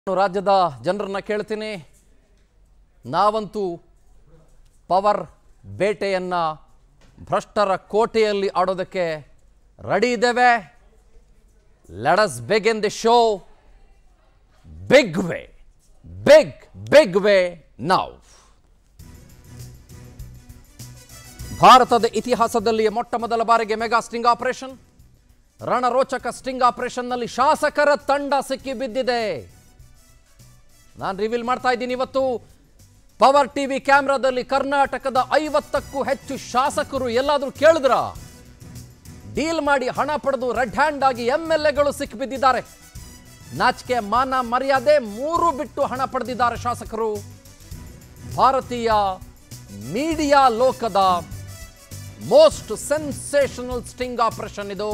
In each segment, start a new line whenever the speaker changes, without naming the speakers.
ನಾನು ರಾಜ್ಯದ ಜನರನ್ನ ಕೇಳ್ತೀನಿ ನಾವಂತೂ ಪವರ್ ಬೇಟೆಯನ್ನ ಭ್ರಷ್ಟರ ಕೋಟೆಯಲ್ಲಿ ಆಡೋದಕ್ಕೆ ರೆಡಿ ಇದ್ದೇವೆ let's big in the show big way big big way ನಾವ್ ಭಾರತದ ಇತಿಹಾಸದಲ್ಲಿ ಮೊಟ್ಟ ಮೊದಲ ಬಾರಿಗೆ ಮೆಗಾ ಸ್ಟಿಂಗ್ ಆಪರೇಷನ್ ರಣರೋಚಕ ಸ್ಟಿಂಗ್ ಆಪರೇಷನ್ನಲ್ಲಿ ಶಾಸಕರ ತಂಡ ಸಿಕ್ಕಿ ಬಿದ್ದಿದೆ ನಾನು ರಿವೀಲ್ ಮಾಡ್ತಾ ಇದ್ದೀನಿ ಇವತ್ತು ಪವರ್ ಟಿವಿ ಕ್ಯಾಮ್ರಾದಲ್ಲಿ ಕರ್ನಾಟಕದ ಐವತ್ತಕ್ಕೂ ಹೆಚ್ಚು ಶಾಸಕರು ಎಲ್ಲಾದರೂ ಕೇಳಿದ್ರ ಡೀಲ್ ಮಾಡಿ ಹಣ ಪಡೆದು ರೆಡ್ ಹ್ಯಾಂಡ್ ಆಗಿ ಎಂ ಎಲ್ ಎಗಳು ಸಿಕ್ಕಿಬಿದ್ದಿದ್ದಾರೆ ನಾಚಿಕೆ ಮಾನ ಮರ್ಯಾದೆ ಮೂರು ಬಿಟ್ಟು ಹಣ ಪಡೆದಿದ್ದಾರೆ ಶಾಸಕರು ಭಾರತೀಯ ಮೀಡಿಯಾ ಲೋಕದ ಮೋಸ್ಟ್ ಸೆನ್ಸೇಷನಲ್ ಸ್ಟಿಂಗ್ ಆಪರೇಷನ್ ಇದು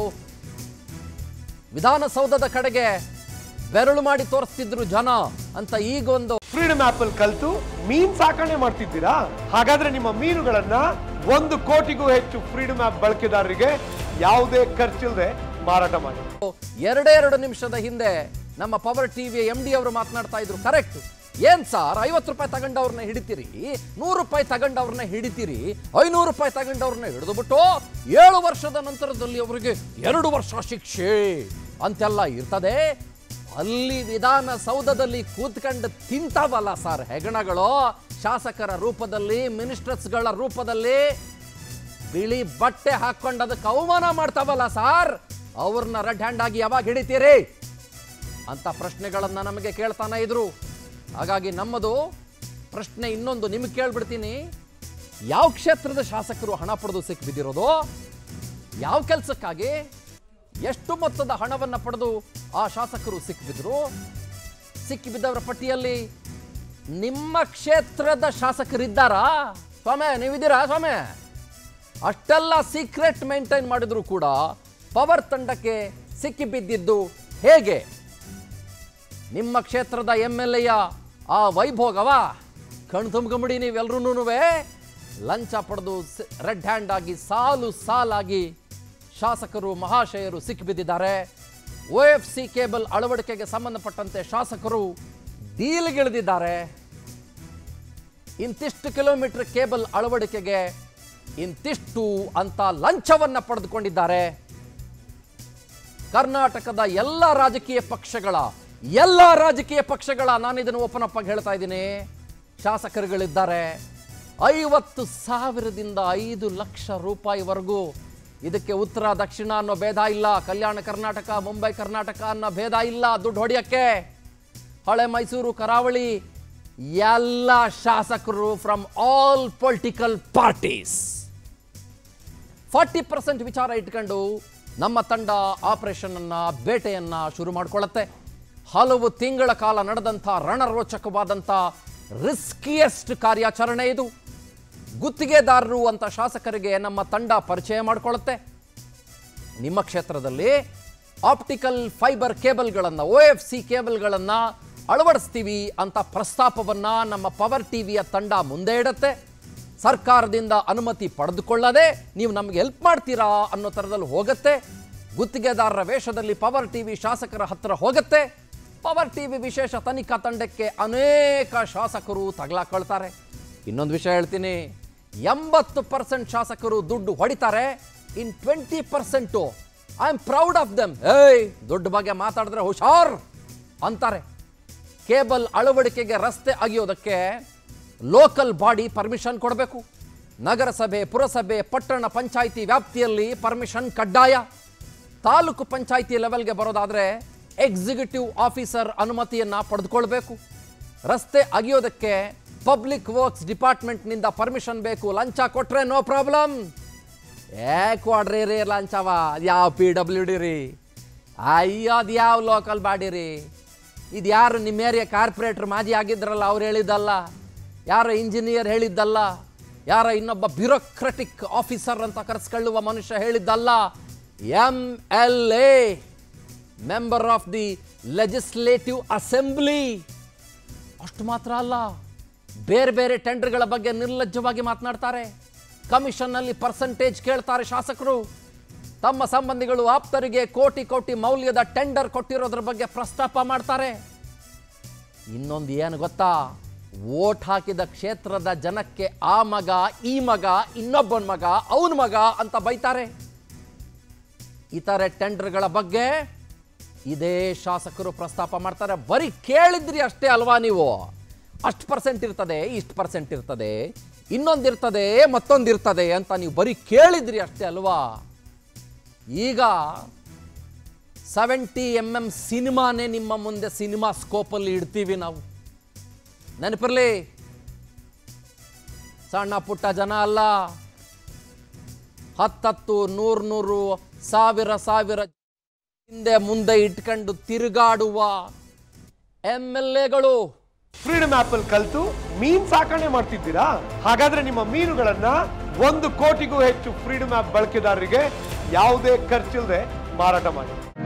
ವಿಧಾನಸೌಧದ ಕಡೆಗೆ ಬೆರಳು ಮಾಡಿ ತೋರಿಸ್ತಿದ್ರು ಜನ ಅಂತ ಈಗ ಒಂದು
ಫ್ರೀಡಮ್ ಆಪ್ ಅಲ್ಲಿ ಕಲ್ತು ಮೀನ್ ಸಾಕಣೆ ಮಾಡ್ತಿದ್ದೀರಾ ಹಾಗಾದ್ರೆ ನಿಮ್ಮ ಮೀನುಗಳನ್ನ ಒಂದು ಕೋಟಿಗೂ ಹೆಚ್ಚು ಫ್ರೀಡಮ್ ಆಪ್ ಬಳಕೆದಾರರಿಗೆ ಯಾವುದೇ ಖರ್ಚಿಲ್ಲದೆ ಮಾರಾಟ ಮಾಡಿ
ಎರಡೇ ಎರಡು ನಿಮಿಷದ ಹಿಂದೆ ನಮ್ಮ ಪವರ್ ಟಿವಿಯ ಎಂ ಡಿ ಅವರು ಮಾತನಾಡ್ತಾ ಇದ್ರು ಕರೆಕ್ಟ್ ಏನ್ ಸಾರ್ ಐವತ್ತು ರೂಪಾಯಿ ತಗೊಂಡವ್ರನ್ನ ಹಿಡಿತೀರಿ ನೂರು ರೂಪಾಯಿ ತಗೊಂಡವ್ರನ್ನ ಹಿಡಿತೀರಿ ಐನೂರು ರೂಪಾಯಿ ತಗೊಂಡವ್ರನ್ನ ಹಿಡಿದು ಬಿಟ್ಟು ಏಳು ವರ್ಷದ ನಂತರದಲ್ಲಿ ಅವರಿಗೆ ಎರಡು ವರ್ಷ ಶಿಕ್ಷೆ ಅಂತೆಲ್ಲ ಇರ್ತದೆ ಅಲ್ಲಿ ವಿಧಾನಸೌಧದಲ್ಲಿ ಕೂತ್ಕೊಂಡು ತಿಂತಾವಲ್ಲ ಸರ್ ಹೆಗಣಗಳು ಶಾಸಕರ ರೂಪದಲ್ಲಿ ಮಿನಿಸ್ಟರ್ಸ್ಗಳ ರೂಪದಲ್ಲಿ ಬಿಳಿ ಬಟ್ಟೆ ಹಾಕೊಂಡು ಅದಕ್ಕೆ ಅವಮಾನ ಮಾಡ್ತಾವಲ್ಲ ಸಾರ್ ಅವ್ರನ್ನ ರೆಡ್ ಹ್ಯಾಂಡ್ ಆಗಿ ಯಾವಾಗ ಹಿಡಿತೀರಿ ಅಂತ ಪ್ರಶ್ನೆಗಳನ್ನ ನಮಗೆ ಕೇಳ್ತಾನೆ ಇದ್ರು ಹಾಗಾಗಿ ನಮ್ಮದು ಪ್ರಶ್ನೆ ಇನ್ನೊಂದು ನಿಮ್ಗೆ ಕೇಳ್ಬಿಡ್ತೀನಿ ಯಾವ ಕ್ಷೇತ್ರದ ಶಾಸಕರು ಹಣ ಪಡೆದು ಸಿಕ್ಬಿದ್ದಿರೋದು ಯಾವ ಕೆಲಸಕ್ಕಾಗಿ ಎಷ್ಟು ಮೊತ್ತದ ಹಣವನ್ನು ಪಡೆದು ಆ ಶಾಸಕರು ಸಿಕ್ಬಿದ್ರು ಸಿಕ್ಕಿಬಿದ್ದವರ ಪಟ್ಟಿಯಲ್ಲಿ ನಿಮ್ಮ ಕ್ಷೇತ್ರದ ಶಾಸಕರಿದ್ದಾರಾ ಸ್ವಾಮಿ ನೀವಿದ್ದೀರಾ ಸ್ವಾಮಿ ಅಷ್ಟೆಲ್ಲ ಸೀಕ್ರೆಟ್ ಮೇಂಟೈನ್ ಮಾಡಿದ್ರು ಕೂಡ ಪವರ್ ತಂಡಕ್ಕೆ ಸಿಕ್ಕಿಬಿದ್ದಿದ್ದು ಹೇಗೆ ನಿಮ್ಮ ಕ್ಷೇತ್ರದ ಎಮ್ ಎಲ್ ಎಯ ಆ ವೈಭೋಗವ ಕಣ್ ತುಂಬ್ಕೊಂಬಿಡಿ ನೀವೆಲ್ರೂ ಲಂಚ ಪಡೆದು ರೆಡ್ ಹ್ಯಾಂಡ್ ಆಗಿ ಸಾಲು ಸಾಲಾಗಿ ಶಾಸಕರು ಮಹಾಶಯರು ಸಿಕ್ಕಿಬಿದ್ದಿದ್ದಾರೆ ಒ ಎಫ್ ಸಿ ಕೇಬಲ್ ಅಳವಡಿಕೆಗೆ ಸಂಬಂಧಪಟ್ಟಂತೆ ಶಾಸಕರು ಡೀಲ್ಗಿಳಿದಿದ್ದಾರೆ ಇಂತಿಷ್ಟು ಕಿಲೋಮೀಟರ್ ಕೇಬಲ್ ಅಳವಡಿಕೆಗೆ ಇಂತಿಷ್ಟು ಅಂತ ಲಂಚವನ್ನ ಪಡೆದುಕೊಂಡಿದ್ದಾರೆ ಕರ್ನಾಟಕದ ಎಲ್ಲ ರಾಜಕೀಯ ಪಕ್ಷಗಳ ಎಲ್ಲ ರಾಜಕೀಯ ಪಕ್ಷಗಳ ನಾನು ಇದನ್ನು ಓಪನ್ ಅಪ್ ಆಗಿ ಹೇಳ್ತಾ ಇದ್ದೀನಿ ಶಾಸಕರುಗಳಿದ್ದಾರೆ ಐವತ್ತು ಸಾವಿರದಿಂದ ಐದು ಲಕ್ಷ ರೂಪಾಯಿವರೆಗೂ ಇದಕ್ಕೆ ಉತ್ತರ ದಕ್ಷಿಣ ಅನ್ನೋ ಭೇದ ಇಲ್ಲ ಕಲ್ಯಾಣ ಕರ್ನಾಟಕ ಮುಂಬೈ ಕರ್ನಾಟಕ ಅನ್ನೋ ಭೇದ ಇಲ್ಲ ದುಡ್ಡು ಹೊಡೆಯಕ್ಕೆ ಹಳೆ ಮೈಸೂರು ಕರಾವಳಿ ಎಲ್ಲ ಶಾಸಕರು from all political parties forty percent ವಿಚಾರ ಇಟ್ಕೊಂಡು ನಮ್ಮ ತಂಡ ಆಪರೇಷನ್ ಅನ್ನ ಬೇಟೆಯನ್ನ ಶುರು ಮಾಡಿಕೊಳ್ಳುತ್ತೆ ಹಲವು ತಿಂಗಳ ಕಾಲ ನಡೆದಂಥ ರಣರೋಚಕವಾದಂಥ ರಿಸ್ಕಿಯೆಸ್ಟ್ ಕಾರ್ಯಾಚರಣೆ ಇದು ಗುತ್ತಿಗೆದಾರರು ಅಂತ ಶಾಸಕರಿಗೆ ನಮ್ಮ ತಂಡ ಪರಿಚಯ ಮಾಡಿಕೊಳ್ಳುತ್ತೆ ನಿಮ್ಮ ಕ್ಷೇತ್ರದಲ್ಲಿ ಆಪ್ಟಿಕಲ್ ಫೈಬರ್ ಕೇಬಲ್ಗಳನ್ನು ಒ ಎಫ್ ಸಿ ಕೇಬಲ್ಗಳನ್ನು ಅಳವಡಿಸ್ತೀವಿ ಅಂತ ಪ್ರಸ್ತಾಪವನ್ನು ನಮ್ಮ ಪವರ್ ಟಿವಿಯ ತಂಡ ಮುಂದೆ ಇಡುತ್ತೆ ಸರ್ಕಾರದಿಂದ ಅನುಮತಿ ಪಡೆದುಕೊಳ್ಳದೆ ನೀವು ನಮಗೆ ಹೆಲ್ಪ್ ಮಾಡ್ತೀರಾ ಅನ್ನೋ ಥರದಲ್ಲಿ ಹೋಗುತ್ತೆ ಗುತ್ತಿಗೆದಾರರ ವೇಷದಲ್ಲಿ ಪವರ್ ಟಿವಿ ಶಾಸಕರ ಹತ್ರ ಹೋಗುತ್ತೆ ಪವರ್ ಟಿವಿ ವಿಶೇಷ ತನಿಖಾ ತಂಡಕ್ಕೆ ಅನೇಕ ಶಾಸಕರು ತಗಲಾಕೊಳ್ತಾರೆ ಇನ್ನೊಂದು ವಿಷಯ ಹೇಳ್ತೀನಿ ಎಂಬತ್ತು ಪರ್ಸೆಂಟ್ ಶಾಸಕರು ದುಡ್ಡು ಹೊಡಿತಾರೆ in twenty percent I am proud of them ಏಯ್ ದುಡ್ಡು ಬಗ್ಗೆ ಮಾತಾಡಿದ್ರೆ ಹುಷಾರ್ ಅಂತಾರೆ ಕೇಬಲ್ ಅಳವಡಿಕೆಗೆ ರಸ್ತೆ ಅಗಿಯೋದಕ್ಕೆ ಲೋಕಲ್ ಬಾಡಿ ಪರ್ಮಿಷನ್ ಕೊಡಬೇಕು ನಗರಸಭೆ ಪುರಸಭೆ ಪಟ್ಟಣ ಪಂಚಾಯಿತಿ ವ್ಯಾಪ್ತಿಯಲ್ಲಿ ಪರ್ಮಿಷನ್ ಕಡ್ಡಾಯ ತಾಲೂಕು ಪಂಚಾಯಿತಿ ಲೆವೆಲ್ಗೆ ಬರೋದಾದ್ರೆ ಎಕ್ಸಿಕ್ಯೂಟಿವ್ ಆಫೀಸರ್ ಅನುಮತಿಯನ್ನ ಪಡೆದುಕೊಳ್ಬೇಕು ರಸ್ತೆ ಅಗಿಯೋದಕ್ಕೆ ಪಬ್ಲಿಕ್ ವರ್ಕ್ಸ್ ಡಿಪಾರ್ಟ್ಮೆಂಟ್ನಿಂದ ಪರ್ಮಿಷನ್ ಬೇಕು ಲಂಚ ಕೊಟ್ರೆ ನೋ ಪ್ರಾಬ್ಲಮ್ ಏ ಕೊಡ್ರಿ ರೀ ಲಂಚವ ಯಾವ ಪಿ ಡಬ್ಲ್ಯೂ ಡಿ ರೀ ಅಯ್ಯೋ ಅದು ಯಾವ ಲೋಕಲ್ ಬಾಡಿ ರೀ ಇದು ಯಾರು ನಿಮ್ಮ ಏರಿಯಾ ಕಾರ್ಪೊರೇಟರ್ ಮಾಜಿ ಆಗಿದ್ರಲ್ಲ ಅವ್ರು ಹೇಳಿದ್ದಲ್ಲ ಯಾರೋ ಇಂಜಿನಿಯರ್ ಹೇಳಿದ್ದಲ್ಲ ಯಾರೋ ಇನ್ನೊಬ್ಬ ಬ್ಯೂರೋಕ್ರಟಿಕ್ ಆಫೀಸರ್ ಅಂತ ಕರೆಸ್ಕೊಳ್ಳುವ ಮನುಷ್ಯ ಹೇಳಿದ್ದಲ್ಲ M L A member of the legislative assembly ಅಷ್ಟು ಮಾತ್ರ ಅಲ್ಲ ಬೇರೆ ಬೇರೆ ಟೆಂಡರ್ಗಳ ಬಗ್ಗೆ ನಿರ್ಲಜ್ಜವಾಗಿ ಮಾತನಾಡ್ತಾರೆ ಕಮಿಷನ್ನಲ್ಲಿ ಪರ್ಸೆಂಟೇಜ್ ಕೇಳ್ತಾರೆ ಶಾಸಕರು ತಮ್ಮ ಸಂಬಂಧಿಗಳು ಆಪ್ತರಿಗೆ ಕೋಟಿ ಕೋಟಿ ಮೌಲ್ಯದ ಟೆಂಡರ್ ಕೊಟ್ಟಿರೋದ್ರ ಬಗ್ಗೆ ಪ್ರಸ್ತಾಪ ಮಾಡ್ತಾರೆ ಇನ್ನೊಂದು ಏನು ಗೊತ್ತಾ ಓಟ್ ಹಾಕಿದ ಕ್ಷೇತ್ರದ ಜನಕ್ಕೆ ಆ ಮಗ ಈ ಮಗ ಇನ್ನೊಬ್ಬನ ಮಗ ಅವನ ಮಗ ಅಂತ ಬೈತಾರೆ ಇತರೆ ಟೆಂಡರ್ಗಳ ಬಗ್ಗೆ ಇದೇ ಶಾಸಕರು ಪ್ರಸ್ತಾಪ ಮಾಡ್ತಾರೆ ಬರೀ ಕೇಳಿದ್ರಿ ಅಷ್ಟೇ ಅಲ್ವಾ ನೀವು ಅಷ್ಟು ಪರ್ಸೆಂಟ್ ಇರ್ತದೆ ಇಷ್ಟು ಪರ್ಸೆಂಟ್ ಇರ್ತದೆ ಇನ್ನೊಂದಿರ್ತದೆ ಮತ್ತೊಂದಿರ್ತದೆ ಅಂತ ನೀವು ಬರೀ ಕೇಳಿದ್ರಿ ಅಷ್ಟೇ ಅಲ್ವಾ ಈಗ ಸೆವೆಂಟಿ ಎಮ್ ಎಮ್ ಸಿನಿಮಾನೇ ನಿಮ್ಮ ಮುಂದೆ ಸಿನಿಮಾ ಸ್ಕೋಪಲ್ಲಿ ಇಡ್ತೀವಿ ನಾವು ನೆನಪಿರ್ಲಿ ಸಣ್ಣ ಪುಟ್ಟ ಜನ ಅಲ್ಲ ಹತ್ತತ್ತು ನೂರು ನೂರು ಸಾವಿರ ಸಾವಿರ ಹಿಂದೆ ಮುಂದೆ ಇಟ್ಕೊಂಡು ತಿರುಗಾಡುವ ಎಮ್ ಎಲ್ ಎಗಳು
ಫ್ರೀಡಮ್ ಆಪ್ ಅಲ್ಲಿ ಕಲ್ತು ಮೀನ್ ಸಾಕಣೆ ಮಾಡ್ತಿದ್ದೀರಾ ಹಾಗಾದ್ರೆ ನಿಮ್ಮ ಮೀನುಗಳನ್ನ ಒಂದು ಕೋಟಿಗೂ ಹೆಚ್ಚು ಫ್ರೀಡಮ್ ಆಪ್ ಬಳಕೆದಾರರಿಗೆ ಯಾವುದೇ ಖರ್ಚಿಲ್ಲದೆ ಮಾರಾಟ ಮಾಡಿ